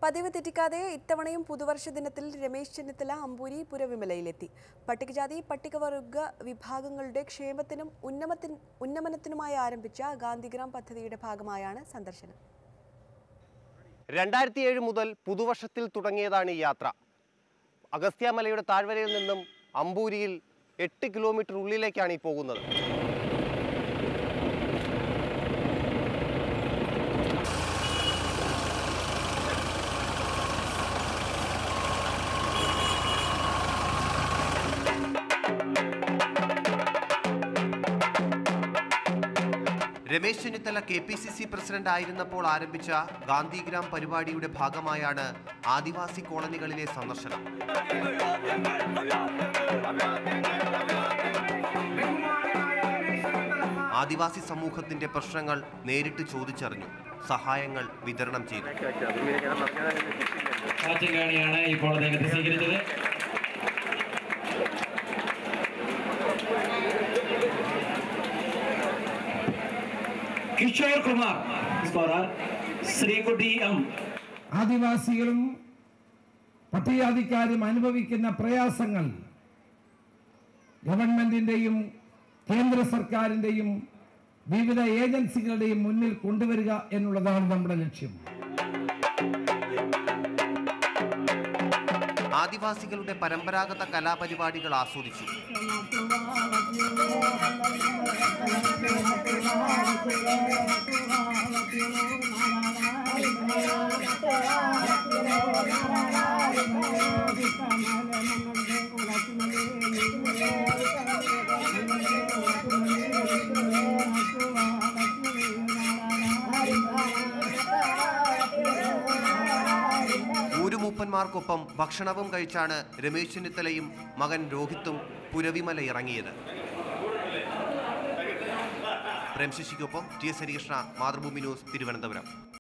പതിവ് തെറ്റിക്കാതെ ഇത്തവണയും പുതുവർഷ ദിനത്തിൽ രമേശ് ചെന്നിത്തല അമ്പൂരി പുരവിമലയിലെത്തി പട്ടികജാതി പട്ടികവർഗ വിഭാഗങ്ങളുടെ ക്ഷേമത്തിനും ഉന്നമത്തിൻ ഉന്നമനത്തിനുമായി ആരംഭിച്ച ഗാന്ധിഗ്രാം പദ്ധതിയുടെ ഭാഗമായാണ് സന്ദർശനം രണ്ടായിരത്തി ഏഴ് മുതൽ പുതുവർഷത്തിൽ തുടങ്ങിയതാണ് ഈ യാത്ര അഗസ്ത്യമലയുടെ താഴ്വരയിൽ നിന്നും അമ്പൂരിയിൽ എട്ട് കിലോമീറ്റർ ഉള്ളിലേക്കാണ് ഈ പോകുന്നത് Ramesh Chennithala K P C C president ആയിരുന്നപ്പോൾ ആരംഭിച്ച ഗാന്ധിഗ്രാം പരിപാടിയുടെ ഭാഗമായാണ് ആദിവാസി കോളനികളിലെ സന്ദർശനം ആദിവാസി സമൂഹത്തിന്റെ പ്രശ്നങ്ങൾ നേരിട്ട് ചോദിച്ചറിഞ്ഞു സഹായങ്ങൾ വിതരണം ചെയ്തു കാറ്റുകാണിയാണ് ഇപ്പോൾ അദ്ദേഹത്തെ സ്വീകരിച്ചത് കിഷോർ കുമാർ സ്കോറർ ശ്രീകുട്ടി എം ആദിവാസികളും പട്ടികജാതിക്കാരും അനുഭവിക്കുന്ന പ്രയാസങ്ങൾ ഗവൺമെന്റിന്റെയും കേന്ദ്ര സർക്കാരിന്റെയും വിവിധ ഏജൻസികളുടെയും മുന്നിൽ കൊണ്ടുവരിക എന്നുള്ളതാണ് നമ്മുടെ ലക്ഷ്യം ആദിവാസികളുടെ പരമ്പരാഗത കലാപരിപാടികൾ ആസ്വദിച്ചു ഊരുമൂപ്പന്മാർക്കൊപ്പം ഭക്ഷണവും കഴിച്ചാണ് രമേശ് ചെന്നിത്തലയും മകൻ രോഹിത്തും പുരവിമല ഇറങ്ങിയത് പ്രേംശശിക്കൊപ്പം T S Harikrishna Mathrubhumi news Thiruvananthapuram